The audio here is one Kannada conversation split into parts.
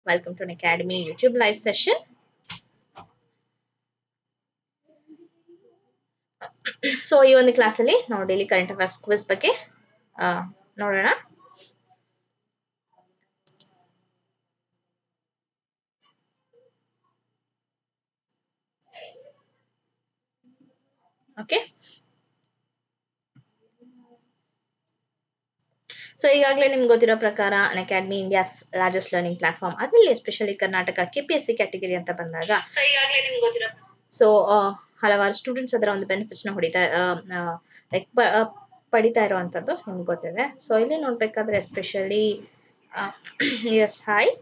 Welcome to an Academy YouTube live session. So ಈ ಒಂದು ಕ್ಲಾಸಲ್ಲಿ ನಾವು ಡೈಲಿ ಕರೆಂಟ್ ಅಫೇರ್ಸ್ ಕ್ವಿಸ್ ಬಗ್ಗೆ ಆ, ನೋಡೋಣ ಓಕೆ ಸೊ ಈಗಾಗಲೇ ನಿಮ್ಗೆ ಗೊತ್ತಿರೋ ಪ್ರಕಾರ Unacademy India's largest learning platform ಅದರಲ್ಲಿ especially Karnataka K P S C category ಅಂತ ಬಂದಾಗ ಸೊ ಈಗಾಗಲೇ ನಿಮ್ಗೆ ಗೊತ್ತಿರೋ ಸೊ ಹಲವಾರು ಸ್ಟೂಡೆಂಟ್ಸ್ ಅದರ ಒಂದು ಬೆನಿಫಿಟ್ಸ್ ನ ಹೊಡಿತಾ ಲೈಕ್ ಪಡಿತಾ ಇರುವಂತದ್ದು ನಿಮ್ಗೆ ಗೊತ್ತಿದೆ ಸೊ ಇಲ್ಲಿ ನೋಡ್ಬೇಕಾದ್ರೆ especially yes hi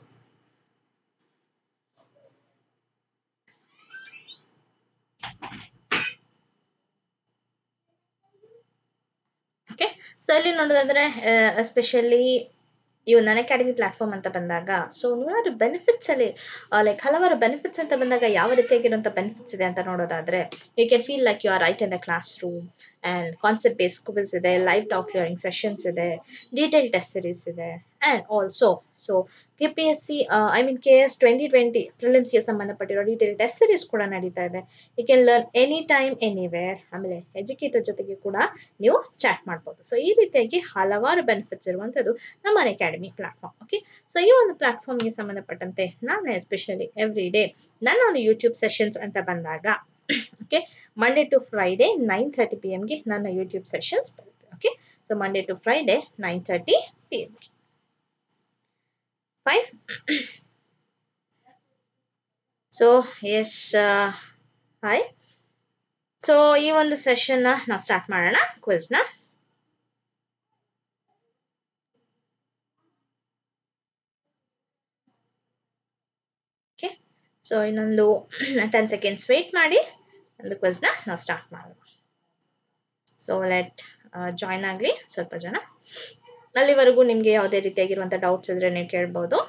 okay so ಇಲ್ಲಿ ನೋಡೋದಾದ್ರೆ ಎಸ್ಪೆಷಲಿ ಈ ಒಂದು ಅನ್ ಅಕಾಡೆಮಿ ಪ್ಲಾಟ್ಫಾರ್ಮ್ ಅಂತ ಬಂದಾಗ ಸೊ ನೂರಾರು ಬೆನಿಫಿಟ್ಸ್ ಅಲ್ಲಿ ಲೈಕ್ ಹಲವಾರು ಬೆನಿಫಿಟ್ಸ್ ಅಂತ ಬಂದಾಗ ಯಾವ ರೀತಿಯಾಗಿರುವಂತ ಬೆನಿಫಿಟ್ಸ್ ಇದೆ ಅಂತ ನೋಡೋದಾದ್ರೆ you can feel like you are right in the classroom and concept base quiz ಇದೆ ಲೈವ್ ಟಾಕ್ ಕ್ಲಿಯರಿಂಗ್ ಸೆಷನ್ಸ್ ಇದೆ ಡೀಟೇಲ್ ಟೆಸ್ಟ್ ಸಿರೀಸ್ ಇದೆ and also so K P S C I mean K S twenty twenty ಪ್ರಿಲಿಮ್ಸ್ಗೆ ಸಂಬಂಧಪಟ್ಟಿರೋ ಡೀಟೇಲ್ ಟೆಸ್ಟ್ ಸಿರೀಸ್ ಕೂಡ ನಡೀತಾ ಇದೆ you can learn any time anywhere ಆಮೇಲೆ ಎಜುಕೇಟರ್ ಜೊತೆಗೆ ಕೂಡ ನೀವು ಚಾಟ್ ಮಾಡ್ಬೋದು ಸೊ ಈ ರೀತಿಯಾಗಿ ಹಲವಾರು ಬೆನಿಫಿಟ್ಸ್ ಇರುವಂಥದ್ದು ನಮ್ಮ ಅಕಾಡೆಮಿ ಪ್ಲಾಟ್ಫಾರ್ಮ್ ಓಕೆ ಸೊ ಈ ಒಂದು ಪ್ಲಾಟ್ಫಾರ್ಮ್ಗೆ ಸಂಬಂಧಪಟ್ಟಂತೆ ನಾನು ಎಸ್ಪೆಷಲಿ ಎವ್ರಿ ಡೇ ನನ್ನ ಒಂದು ಯೂಟ್ಯೂಬ್ ಸೆಷನ್ಸ್ ಅಂತ ಬಂದಾಗ okay Monday to Friday nine thirty P ಎಮ್ಗೆ ನನ್ನ ಯೂಟ್ಯೂಬ್ ಸೆಷನ್ಸ್ ಬರುತ್ತೆ okay so Monday to Friday nine thirty P ಎಮ್ಗೆ fine so yes hi so ಈ ಒಂದು ಸೆಷನ್ನ ನಾವು ಸ್ಟಾರ್ಟ್ ಮಾಡೋಣ ಕ್ವಿಸ್ನ ಓಕೆ ಸೊ ಇನ್ನೊಂದು ಟೆನ್ ಸೆಕೆಂಡ್ಸ್ ವೆಯ್ಟ್ ಮಾಡಿ ಒಂದು ಕ್ವಿಸ್ನ ನಾವು ಸ್ಟಾರ್ಟ್ ಮಾಡೋಣ ಸೊ ಲೆಟ್ ಜಾಯ್ನ್ ಆಗಲಿ ಸ್ವಲ್ಪ ಜನ ಅಲ್ಲಿವರೆಗೂ ನಿಮಗೆ ಯಾವುದೇ ರೀತಿಯಾಗಿರುವಂಥ ಡೌಟ್ಸ್ ಇದ್ರೆ ನೀವು ಕೇಳ್ಬೋದು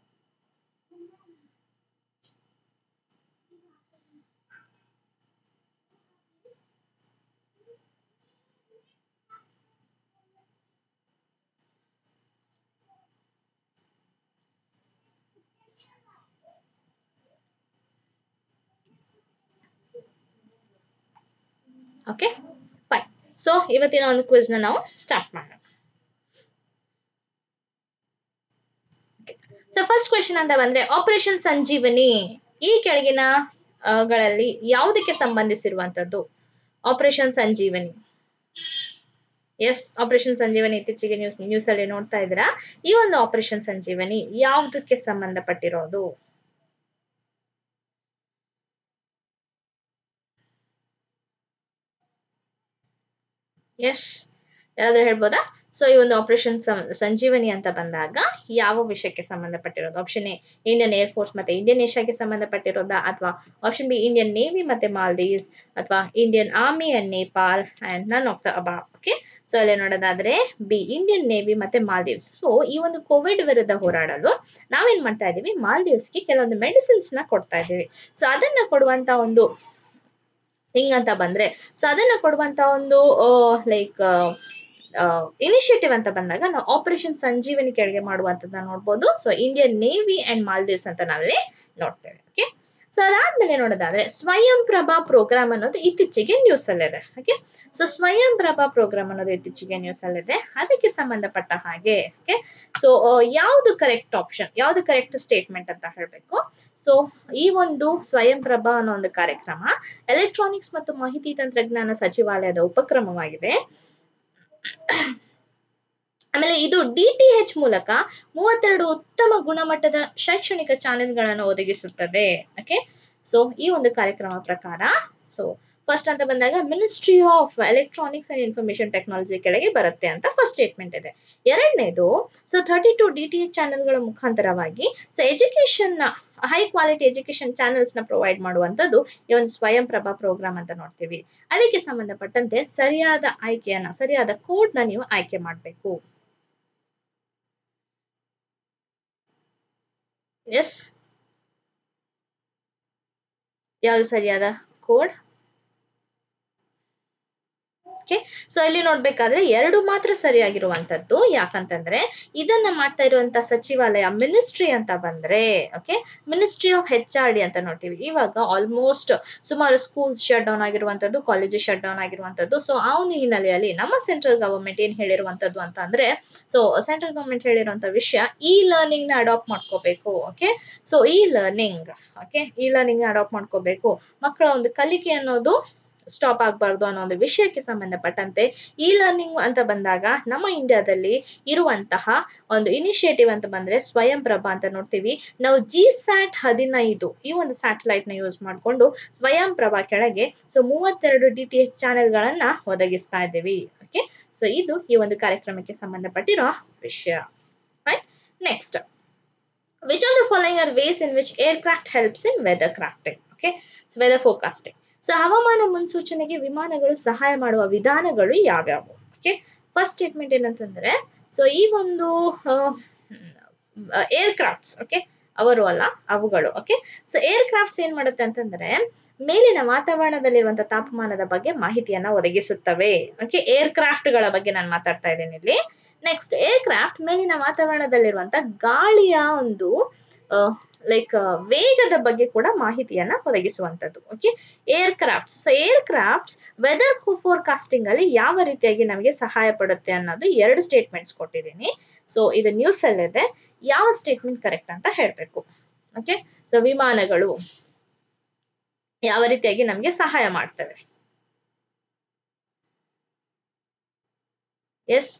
ಓಕೆ ಫೈನ್ ಸೊ ಇವತ್ತಿನ ಒಂದು ಕ್ವಿಸ್ನ ನಾವು ಸ್ಟಾರ್ಟ್ ಮಾಡೋಣ ಸೊ ಫಸ್ಟ್ ಕ್ವೆಶನ್ ಅಂತ ಬಂದ್ರೆ ಆಪರೇಷನ್ ಸಂಜೀವನಿ ಈ ಕೆಳಗಿನ ಆ, ಗಳಲ್ಲಿ ಯಾವುದಕ್ಕೆ ಸಂಬಂಧಿಸಿರುವಂತದ್ದು operation Sanjeevani yes operation Sanjeevani ಇತ್ತೀಚೆಗೆ ನ್ಯೂಸ್ ನ್ಯೂಸ್ ಅಲ್ಲಿ ನೋಡ್ತಾ ಇದ್ದೀರಾ ಈ ಒಂದು ಆಪರೇಷನ್ ಸಂಜೀವನಿ ಯಾವುದಕ್ಕೆ ಸಂಬಂಧಪಟ್ಟಿರೋದು ಎಸ್ ಯಾರಾದ್ರೂ ಹೇಳ್ಬೋದಾ ಸೊ ಈ ಒಂದು ಆಪರೇಷನ್ ಸಂಜೀವನಿ ಅಂತ ಬಂದಾಗ ಯಾವ ವಿಷಯಕ್ಕೆ ಸಂಬಂಧಪಟ್ಟಿರೋದು option A Indian Air Force ಮತ್ತೆ ಇಂಡಿಯನ್ ಏಷ್ಯಾಗೆ ಸಂಬಂಧಪಟ್ಟಿರೋದಾ ಅಥವಾ ಆಪ್ಷನ್ ಬಿ ಇಂಡಿಯನ್ ನೇವಿ ಮತ್ತೆ ಮಾಲ್ದೀವ್ಸ್ ಅಥವಾ Indian Army and Nepal and none of the above okay so ಅಲ್ಲಿ ನೋಡೋದಾದ್ರೆ ಬಿ ಇಂಡಿಯನ್ ನೇವಿ ಮತ್ತೆ ಮಾಲ್ದೀವ್ಸ್ ಸೊ ಈ ಒಂದು ಕೋವಿಡ್ ವಿರುದ್ಧ ಹೋರಾಡಲು ನಾವೇನ್ ಮಾಡ್ತಾ ಇದೀವಿ ಮಾಲ್ದೀವ್ಸ್ಗೆ ಕೆಲವೊಂದು ಮೆಡಿಸಿನ್ಸ್ ನ ಕೊಡ್ತಾ ಇದೀವಿ ಸೊ ಅದನ್ನ ಕೊಡುವಂತ ಒಂದು ಹಿಂಗಂತ ಬಂದ್ರೆ ಸೊ ಅದನ್ನ ಕೊಡುವಂತ ಒಂದು ಲೈಕ್ ಇನಿಷಿಯೇಟಿವ್ ಅಂತ ಬಂದಾಗ ನಾವು ಆಪರೇಷನ್ ಸಂಜೀವನಿ ಕೆಳಗೆ ಮಾಡುವಂತದ್ದನ್ನ ನೋಡ್ಬೋದು so Indian Navy and Maldives ಅಂತ ನಾವಲ್ಲಿ ನೋಡ್ತೇವೆ ಓಕೆ ಸೊ ಅದಾದ್ಮೇಲೆ ನೋಡೋದಾದ್ರೆ ಸ್ವಯಂ ಪ್ರಭಾ ಪ್ರೋಗ್ರಾಮ್ ಅನ್ನೋದು ಇತ್ತೀಚೆಗೆ ನ್ಯೂಸ್ ಅಲ್ಲಿದೆ ಓಕೆ ಸೊ ಸ್ವಯಂ ಪ್ರಭಾ ಪ್ರೋಗ್ರಾಮ್ ಅನ್ನೋದು ಇತ್ತೀಚೆಗೆ ನ್ಯೂಸ್ ಅಲ್ಲಿದೆ ಅದಕ್ಕೆ ಸಂಬಂಧಪಟ್ಟ ಹಾಗೆ ಓಕೆ ಸೊ ಯಾವುದು ಕರೆಕ್ಟ್ ಆಪ್ಷನ್ ಯಾವುದು ಕರೆಕ್ಟ್ ಸ್ಟೇಟ್ಮೆಂಟ್ ಅಂತ ಹೇಳ್ಬೇಕು ಸೊ ಈ ಒಂದು ಸ್ವಯಂ ಪ್ರಭಾ ಅನ್ನೋ ಒಂದು ಕಾರ್ಯಕ್ರಮ ಎಲೆಕ್ಟ್ರಾನಿಕ್ಸ್ ಮತ್ತು ಮಾಹಿತಿ ತಂತ್ರಜ್ಞಾನ ಸಚಿವಾಲಯದ ಉಪಕ್ರಮವಾಗಿದೆ ಆಮೇಲೆ ಇದು ಡಿ ಟಿ ಎಚ್ ಮೂಲಕ ಮೂವತ್ತೆರಡು ಉತ್ತಮ ಗುಣಮಟ್ಟದ ಶೈಕ್ಷಣಿಕ ಚಾನೆಲ್ಗಳನ್ನು ಒದಗಿಸುತ್ತದೆ ಓಕೆ ಸೊ ಈ ಒಂದು ಕಾರ್ಯಕ್ರಮ ಪ್ರಕಾರ ಸೊ ಫಸ್ಟ್ ಅಂತ ಬಂದಾಗ ministry of electronics and information technology ಕೆಳಗೆ ಬರುತ್ತೆ ಅಂತ ಫಸ್ಟ್ ಸ್ಟೇಟ್ಮೆಂಟ್ ಇದೆ ಎರಡನೇದು so thirty two D T H ಚಾನೆಲ್ಗಳ ಮುಖಾಂತರವಾಗಿ so education high quality education channels ನ ಪ್ರೊವೈಡ್ ಮಾಡುವಂತದ್ದು ಈ ಒಂದು ಸ್ವಯಂ ಪ್ರಭಾ ಪ್ರೋಗ್ರಾಮ್ ಅಂತ ನೋಡ್ತೀವಿ ಅದಕ್ಕೆ ಸಂಬಂಧಪಟ್ಟಂತೆ ಸರಿಯಾದ ಆಯ್ಕೆಯನ್ನ ಸರಿಯಾದ ಕೋಡ್ ನ ನೀವು ಆಯ್ಕೆ ಮಾಡಬೇಕು ಎಸ್ ಯಾವುದು ಸರಿಯಾದ ಕೋಡ್ ಓಕೆ ಸೊ ಇಲ್ಲಿ ನೋಡ್ಬೇಕಾದ್ರೆ ಎರಡು ಮಾತ್ರ ಸರಿಯಾಗಿರುವಂತದ್ದು ಯಾಕಂತಂದ್ರೆ ಇದನ್ನ ಮಾಡ್ತಾ ಇರುವಂತ ಸಚಿವಾಲಯ ಮಿನಿಸ್ಟ್ರಿ ಅಂತ ಬಂದ್ರೆ okay ministry of H R D ಅಂತ ನೋಡ್ತೀವಿ ಇವಾಗ ಆಲ್ಮೋಸ್ಟ್ ಸುಮಾರು ಸ್ಕೂಲ್ಸ್ ಶಟ್ ಡೌನ್ ಆಗಿರುವಂತದ್ದು ಕಾಲೇಜಸ್ ಶಟ್ ಡೌನ್ ಆಗಿರುವಂತದ್ದು ಸೊ ಆ ಒಂದು ಹಿನ್ನೆಲೆಯಲ್ಲಿ ನಮ್ಮ ಸೆಂಟ್ರಲ್ ಗವರ್ಮೆಂಟ್ ಏನ್ ಹೇಳಿರುವಂತದ್ದು ಅಂತ ಅಂದ್ರೆ ಸೊ ಸೆಂಟ್ರಲ್ ಗವರ್ಮೆಂಟ್ ಹೇಳಿರುವಂತ ವಿಷಯ ಇ ಲರ್ನಿಂಗ್ ನ ಅಡಾಪ್ಟ್ ಮಾಡ್ಕೋಬೇಕು okay so E learning okay E learning ನ ಅಡಾಪ್ಟ್ ಮಾಡ್ಕೋಬೇಕು ಮಕ್ಕಳ ಒಂದು ಕಲಿಕೆ ಅನ್ನೋದು ಸ್ಟಾಪ್ ಆಗಬಾರ್ದು ಅನ್ನೋ ಒಂದು ವಿಷಯಕ್ಕೆ ಸಂಬಂಧಪಟ್ಟಂತೆ ಇ ಲರ್ನಿಂಗ್ ಅಂತ ಬಂದಾಗ ನಮ್ಮ ಇಂಡಿಯಾದಲ್ಲಿ ಇರುವಂತಹ ಒಂದು ಇನಿಷಿಯೇಟಿವ್ ಅಂತ ಬಂದ್ರೆ ಸ್ವಯಂ ಪ್ರಭಾ ಅಂತ ನೋಡ್ತೀವಿ ನಾವು ಜಿ ಸ್ಯಾಟ್ ಹದಿನೈದು ಈ ಒಂದು ಸ್ಯಾಟಲೈಟ್ ನ ಯೂಸ್ ಮಾಡಿಕೊಂಡು ಸ್ವಯಂ ಪ್ರಭಾ ಕೆಳಗೆ ಸೊ ಮೂವತ್ತೆರಡು ಡಿ ಟಿ ಎಚ್ ಚಾನೆಲ್ಗಳನ್ನ ಒದಗಿಸ್ತಾ ಇದ್ದೀವಿ ಓಕೆ ಸೊ ಇದು ಈ ಒಂದು ಕಾರ್ಯಕ್ರಮಕ್ಕೆ ಸಂಬಂಧಪಟ್ಟಿರೋ ವಿಷಯ fine next which are the following are ways in which aircraft helps in weather crafting okay so weather forecasting so ಹವಾಮಾನ ಮುನ್ಸೂಚನೆಗೆ ವಿಮಾನಗಳು ಸಹಾಯ ಮಾಡುವ ವಿಧಾನಗಳು ಯಾವ್ಯಾವು ಓಕೆ ಫಸ್ಟ್ ಸ್ಟೇಟ್ಮೆಂಟ್ ಏನಂತಂದ್ರೆ ಸೊ ಈ ಒಂದು ಏರ್ಕ್ರಾಫ್ಟ್ಸ್ ಓಕೆ ಅವರು ಅಲ್ಲ ಅವುಗಳು ಓಕೆ ಸೊ ಏರ್ಕ್ರಾಫ್ಟ್ಸ್ ಏನ್ ಮಾಡುತ್ತೆ ಅಂತಂದ್ರೆ ಮೇಲಿನ ವಾತಾವರಣದಲ್ಲಿರುವಂತಹ ತಾಪಮಾನದ ಬಗ್ಗೆ ಮಾಹಿತಿಯನ್ನ ಒದಗಿಸುತ್ತವೆ ಓಕೆ ಏರ್ಕ್ರಾಫ್ಟ್ ಗಳ ಬಗ್ಗೆ ನಾನು ಮಾತಾಡ್ತಾ ಇದ್ದೀನಿ ಇಲ್ಲಿ ನೆಕ್ಸ್ಟ್ ಏರ್ಕ್ರಾಫ್ಟ್ ಮೇಲಿನ ವಾತಾವರಣದಲ್ಲಿರುವಂತ ಗಾಳಿಯ ಒಂದು ಲೈಕ್ ವೇಗದ ಬಗ್ಗೆ ಕೂಡ ಮಾಹಿತಿಯನ್ನ ಒದಗಿಸುವಂತದ್ದು okay aircrafts so aircrafts weather forecasting ಅಲ್ಲಿ ಯಾವ ರೀತಿಯಾಗಿ ನಮಗೆ ಸಹಾಯ ಪಡುತ್ತೆ ಅನ್ನೋದು ಎರಡು ಸ್ಟೇಟ್ಮೆಂಟ್ಸ್ ಕೊಟ್ಟಿದ್ದೀನಿ ಸೊ ಇದು ನ್ಯೂಸ್ ಅಲ್ಲಿದೆ ಯಾವ ಸ್ಟೇಟ್ಮೆಂಟ್ ಕರೆಕ್ಟ್ ಅಂತ ಹೇಳ್ಬೇಕು ಓಕೆ ಸೊ ವಿಮಾನಗಳು ಯಾವ ರೀತಿಯಾಗಿ ನಮಗೆ ಸಹಾಯ ಮಾಡ್ತವೆ ಎಸ್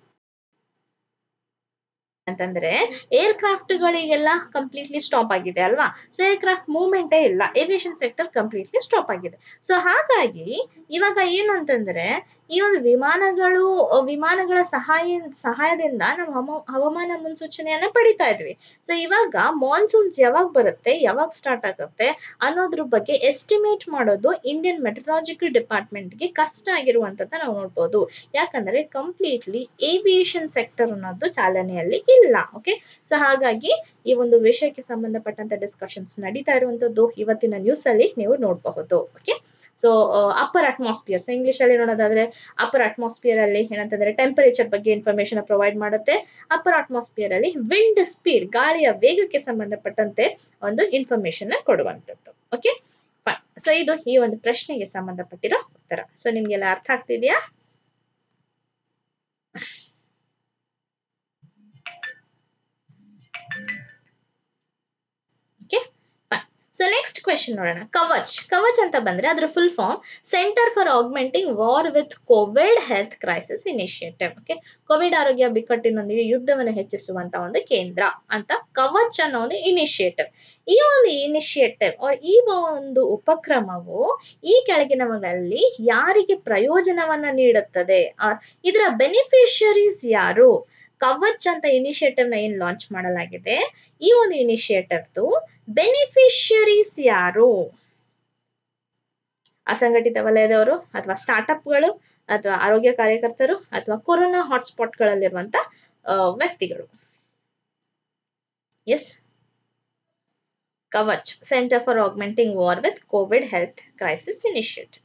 ಅಂತಂದ್ರೆ ಏರ್ಕ್ರಾಫ್ಟ್ ಗಳಿಗೆಲ್ಲ ಕಂಪ್ಲೀಟ್ಲಿ ಸ್ಟಾಪ್ ಆಗಿದೆ ಅಲ್ವಾ ಸೊ ಏರ್ಕ್ರಾಫ್ಟ್ ಮೂವ್ಮೆಂಟೇ ಇಲ್ಲ ಏವಿಯೇಷನ್ ಸೆಕ್ಟರ್ ಕಂಪ್ಲೀಟ್ಲಿ ಸ್ಟಾಪ್ ಆಗಿದೆ ಸೊ ಹಾಗಾಗಿ ಇವಾಗ ಏನು ಅಂತಂದ್ರೆ ಈ ಒಂದು ವಿಮಾನಗಳು ವಿಮಾನಗಳ ಸಹಾಯ ಸಹಾಯದಿಂದ ನಾವು ಹಮ ಹವಾಮಾನ ಮುನ್ಸೂಚನೆಯನ್ನ ಪಡಿತಾ ಇದ್ವಿ ಸೊ ಇವಾಗ ಮಾನ್ಸೂನ್ಸ್ ಯಾವಾಗ ಬರುತ್ತೆ ಯಾವಾಗ ಸ್ಟಾರ್ಟ್ ಆಗುತ್ತೆ ಅನ್ನೋದ್ರ ಬಗ್ಗೆ ಎಸ್ಟಿಮೇಟ್ ಮಾಡೋದು ಇಂಡಿಯನ್ ಮೆಟ್ರಲಾಜಿಕಲ್ ಡಿಪಾರ್ಟ್ಮೆಂಟ್ಗೆ ಕಷ್ಟ ಆಗಿರುವಂತದ್ದು ನಾವು ನೋಡ್ಬೋದು ಯಾಕಂದ್ರೆ ಕಂಪ್ಲೀಟ್ಲಿ ಏವಿಯೇಷನ್ ಸೆಕ್ಟರ್ ಅನ್ನೋದು ಚಾಲನೆಯಲ್ಲಿ ಇಲ್ಲ ಓಕೆ ಸೊ ಹಾಗಾಗಿ ಈ ಒಂದು ವಿಷಯಕ್ಕೆ ಸಂಬಂಧಪಟ್ಟಂತ ಡಿಸ್ಕಷನ್ಸ್ ನಡೀತಾ ಇರುವಂತದ್ದು ಇವತ್ತಿನ ನ್ಯೂಸ್ ಅಲ್ಲಿ ನೀವು ನೋಡಬಹುದು okay so upper atmosphere so English ಅಲ್ಲಿ ನೋಡೋದಾದ್ರೆ ಅಪ್ಪರ್ ಅಟ್ಮಾಸ್ಫಿಯರ್ ಅಲ್ಲಿ ಏನಂತಂದ್ರೆ ಟೆಂಪರೇಚರ್ ಬಗ್ಗೆ ಇನ್ಫಾರ್ಮೇಶನ್ ಪ್ರೊವೈಡ್ ಮಾಡುತ್ತೆ ಅಪ್ಪರ್ ಅಟ್ಮಾಸ್ಫಿಯರ್ ಅಲ್ಲಿ ವಿಂಡ್ ಸ್ಪೀಡ್ ಗಾಳಿಯ ವೇಗಕ್ಕೆ ಸಂಬಂಧಪಟ್ಟಂತೆ ಒಂದು ಇನ್ಫಾರ್ಮೇಶನ್ ಕೊಡುವಂತದ್ದು ಓಕೆ ಫೈನ್ ಸೊ ಇದು ಈ ಒಂದು ಪ್ರಶ್ನೆಗೆ ಸಂಬಂಧಪಟ್ಟಿರೋ ಉತ್ತರ ಸೊ ನಿಮ್ಗೆಲ್ಲ ಅರ್ಥ ಆಗ್ತಿದ್ಯಾ ಓಕೆ ಸೊ ನೆಕ್ಸ್ಟ್ ಕ್ವೆಶನ್ ನೋಡೋಣ ಕವಚ್ ಕವಚ್ ಅಂತ ಬಂದ್ರೆ ಅದರ full form centre for augmenting war with COVID health crisis initiative okay COVID ಆರೋಗ್ಯ ಬಿಕ್ಕಟ್ಟಿನೊಂದಿಗೆ ಯುದ್ಧವನ್ನು ಹೆಚ್ಚಿಸುವಂತ ಒಂದು ಕೇಂದ್ರ ಅಂತ ಕವಚ್ ಅನ್ನೋ ಒಂದು ಇನಿಷಿಯೇಟಿವ್ ಈ ಒಂದು ಇನಿಷಿಯೇಟಿವ್ ಈ ಒಂದು ಉಪಕ್ರಮವು ಈ ಕೆಳಗಿನವುಗಳಲ್ಲಿ ಯಾರಿಗೆ ಪ್ರಯೋಜನವನ್ನ ನೀಡುತ್ತದೆ ಆರ್ ಇದರ ಬೆನಿಫಿಷರೀಸ್ ಯಾರು ಕವಚ್ ಅಂತ ಇನಿಷಿಯೇಟಿವ್ ನ ಏನ್ ಲಾಂಚ್ ಮಾಡಲಾಗಿದೆ ಈ ಒಂದು ಇನಿಷಿಯೇಟಿವ್ ಬೆನಿಫಿಷರೀಸ್ ಯಾರು ಅಸಂಘಟಿತ ವಲಯದವರು ಅಥವಾ ಸ್ಟಾರ್ಟ್ಅಪ್ಗಳು ಅಥವಾ ಆರೋಗ್ಯ ಕಾರ್ಯಕರ್ತರು ಅಥವಾ ಕೊರೋನಾ ಹಾಟ್ಸ್ಪಾಟ್ಗಳಲ್ಲಿರುವಂತ ವ್ಯಕ್ತಿಗಳು yes Kavach centre for augmenting war with COVID health crisis initiative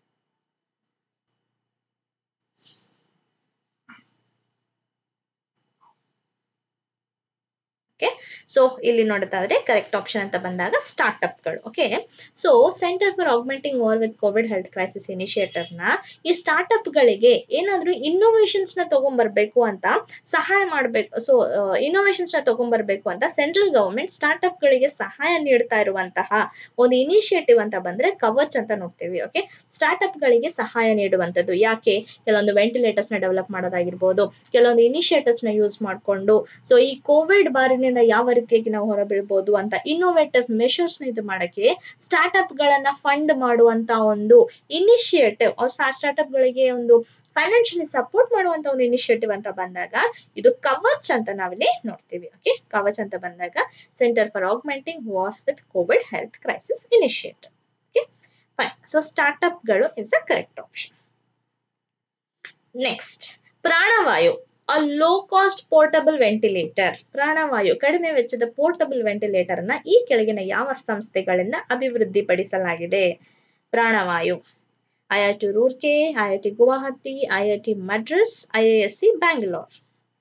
okay so ಇಲ್ಲಿ ನೋಡೋದಾದ್ರೆ ಕರೆಕ್ಟ್ ಆಪ್ಷನ್ ಅಂತ ಬಂದಾಗ ಸ್ಟಾರ್ಟ್ಅಪ್ಗಳು okay so centre for augmenting war with COVID health crisis initiative ನ ಈ ಸ್ಟಾರ್ಟ್ಅಪ್ ಗಳಿಗೆ ಏನಾದ್ರೂ ಇನ್ನೋವೇಷನ್ಸ್ ನ ತಗೊಂಡ್ಬರ್ಬೇಕು ಅಂತ ಸಹಾಯ ಮಾಡಬೇಕು ಸೊ ಇನ್ನೋವೇಷನ್ಸ್ ನ ತಗೊಂಡ್ಬರ್ಬೇಕು ಅಂತ ಸೆಂಟ್ರಲ್ ಗವರ್ಮೆಂಟ್ ಸ್ಟಾರ್ಟ್ಅಪ್ ಗಳಿಗೆ ಸಹಾಯ ನೀಡ್ತಾ ಇರುವಂತಹ ಒಂದು ಇನಿಷಿಯೇಟಿವ್ ಅಂತ ಬಂದ್ರೆ ಕವಚ್ ಅಂತ ನೋಡ್ತೀವಿ ಓಕೆ ಸ್ಟಾರ್ಟ್ಅಪ್ ಗಳಿಗೆ ಸಹಾಯ ನೀಡುವಂತದ್ದು ಯಾಕೆ ಕೆಲವೊಂದು ವೆಂಟಿಲೇಟರ್ಸ್ ನ ಡೆವಲಪ್ ಮಾಡೋದಾಗಿರ್ಬೋದು ಕೆಲವೊಂದು ಇನಿಷಿಯೇಟಿವ್ಸ್ ನ ಯೂಸ್ ಮಾಡಿಕೊಂಡು ಸೊ ಈ ಕೋವಿಡ್ ಬಾರಿನಿಂದ ಯಾವ ರೀತಿಯಾಗಿ ನಾವು ಹೊರಬೀಳ್ಬೋದು ಅಂತ ಇನ್ನೋವೇಟಿವ್ ಮೆಷರ್ಸ್ ನ ಇದು ಮಾಡಕ್ಕೆ ಸ್ಟಾರ್ಟ್ಅಪ್ ಗಳನ್ನ ಫಂಡ್ ಮಾಡುವಂತ ಒಂದು ಇನಿಷಿಯೇಟಿವ್ ಸ್ಟಾರ್ಟ್ಅಪ್ ಗಳಿಗೆ ಒಂದು ಫೈನಾನ್ಷಿಯಲಿ ಸಪೋರ್ಟ್ ಮಾಡುವಂತ ಒಂದು ಇನಿಷಿಯೇಟಿವ್ ಅಂತ ಬಂದಾಗ ಇದು ಕವಚ್ ಅಂತ ನಾವಿಲ್ಲಿ ನೋಡ್ತೀವಿ ಓಕೆ ಕವಚ್ ಅಂತ ಬಂದಾಗ centre for augmenting war with COVID health crisis initiative okay fine so startup ಗಳು is a correct option next Pranavayu a low cost portable ventilator Pranavayu ಕಡಿಮೆ ವೆಚ್ಚದ ಪೋರ್ಟಬಲ್ ವೆಂಟಿಲೇಟರ್ ಅನ್ನ ಈ ಕೆಳಗಿನ ಯಾವ ಸಂಸ್ಥೆಗಳಿಂದ ಅಭಿವೃದ್ಧಿಪಡಿಸಲಾಗಿದೆ Pranavayu I I T Roorkee I I T Guwahati I I T Madras I I S C Bangalore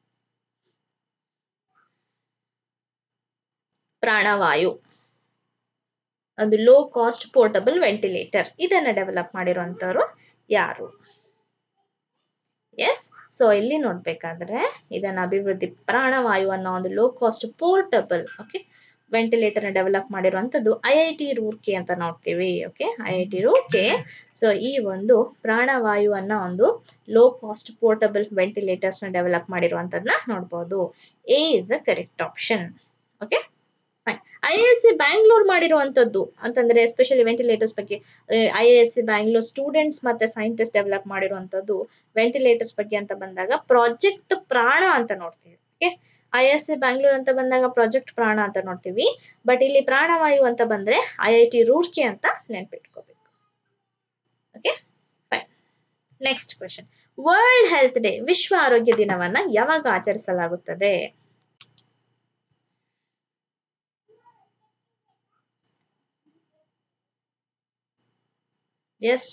Pranavayu ಒಂದು ಲೋ ಕಾಸ್ಟ್ ಪೋರ್ಟಬಲ್ ವೆಂಟಿಲೇಟರ್ ಇದನ್ನ ಡೆವಲಪ್ ಮಾಡಿರುವಂತವ್ರು ಯಾರು ಎಸ್ ಸೊ ಇಲ್ಲಿ ನೋಡ್ಬೇಕಾದ್ರೆ ಇದನ್ನ ಅಭಿವೃದ್ಧಿ ಪ್ರಾಣವಾಯು ಅನ್ನೋ ಒಂದು low cost portable okay ventilator ನ ಡೆವಲಪ್ ಮಾಡಿರುವಂತದ್ದು ಐ ಐ ಟಿ ರೂರ್ಕೆ ಅಂತ ನೋಡ್ತೀವಿ okay I I T Roorkee so ಈ ಒಂದು ಪ್ರಾಣವಾಯು ಅನ್ನೋ ಒಂದು ಲೋ ಕಾಸ್ಟ್ ಪೋರ್ಟಬಲ್ ವೆಂಟಿಲೇಟರ್ಸ್ ನ ಡೆವಲಪ್ ಮಾಡಿರುವಂತದನ್ನ ನೋಡ್ಬೋದು A is a correct option okay I A S C Bangalore ಮಾಡಿರುವಂತದ್ದು ಅಂತಂದ್ರೆ ಎಸ್ಪೆಷಲಿ ವೆಂಟಿಲೇಟರ್ಸ್ ಬಗ್ಗೆ I A S C Bangalore students ಮತ್ತೆ ಸೈಂಟಿಸ್ಟ್ ಡೆವಲಪ್ ಮಾಡಿರುವಂತದ್ದು ವೆಂಟಿಲೇಟರ್ಸ್ ಬಗ್ಗೆ ಅಂತ ಬಂದಾಗ ಪ್ರಾಜೆಕ್ಟ್ ಪ್ರಾಣ ಅಂತ ನೋಡ್ತೀವಿ okay I S C Bangalore ಅಂತ ಬಂದಾಗ ಪ್ರಾಜೆಕ್ಟ್ ಪ್ರಾಣ ಅಂತ ನೋಡ್ತೀವಿ ಬಟ್ ಇಲ್ಲಿ ಪ್ರಾಣವಾಯು ಅಂತ ಬಂದ್ರೆ ಐ ಐ ಟಿ ರೂರ್ಕೆ ಅಂತ ನೆನ್ಪಿಟ್ಕೋಬೇಕು okay fine next question world health day ವಿಶ್ವ ಆರೋಗ್ಯ ದಿನವನ್ನ ಯಾವಾಗ ಆಚರಿಸಲಾಗುತ್ತದೆ ಎಸ್